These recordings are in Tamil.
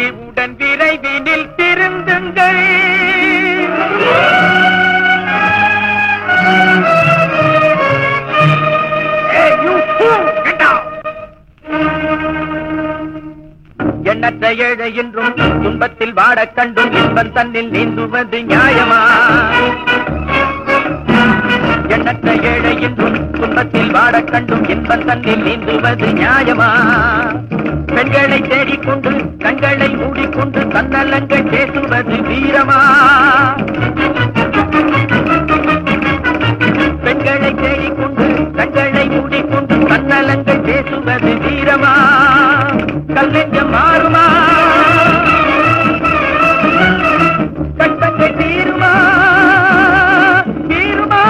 துணிவுடன் விரைவினில் திருந்துங்கள் Hey, you fool! Get down! எண்ணற்ற ஏழை என்றும் துன்பத்தில் வாடக் கண்டும் இன்பம் தன்னில் நீந்துவது நியாயமா எண்ணற்ற ஏழை என்றும் துன்பத்தில் வாடக் கண்டும் இன்பம் தன்னில் நீந்துவது நியாயமா பெண்களை தேடிக்கொண்டு கண்களை மூடிக்கொண்டு தன்னலங்கள் பேசுவது வீரமா பெண்களை தேடிக்கொண்டு கண்களை மூடிக்கொண்டு தன்னலங்கள் பேசுவது வீரமா கல்லெஞ்சம் மாறுமா கட்டங்கள் தீருமா தீருமா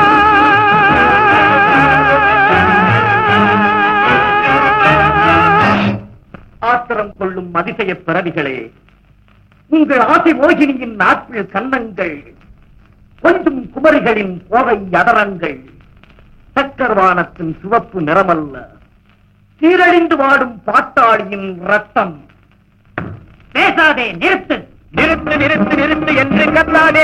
ஆத்திரம் கொள்ளும் அதிசய பிறவிகளே உங்கள் ஆசை மோகினியின் நாட்கள் கன்னங்கள் கொஞ்சம் குமரிகளின் போதை அதரங்கள் சக்கரவானத்தின் சிவப்பு நிறமல்ல சீரழிந்து வாடும் பாட்டாளியின் ரத்தம் பேசாதே நிறுத்து நிறுத்து நிறுத்து நிறுத்து என்று கத்தாதே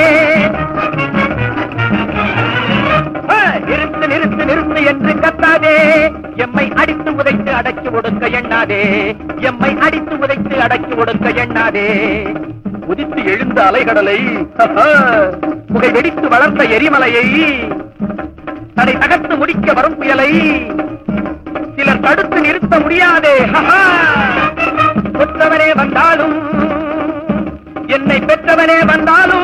ஆ, நிறுத்து நிறுத்து நிறுத்து என்று கத்தாதே எம்மை அடித்து உதைத்து அடக்கி ஒடுக்க எண்ணாதே எம்மை அடித்து உதைத்து அடக்கி ஒடுக்க எண்ணாதே உதித்து எழுந்த அலைகடலை புகை வெடித்து வளர்ந்த எரிமலையை தடை தகர்த்து முடிக்க வரும் புயலை சிலர் தடுத்து நிறுத்த முடியாதே ஹஹா. கொற்றவனே வந்தாலும் என்னை பெற்றவனே வந்தாலும்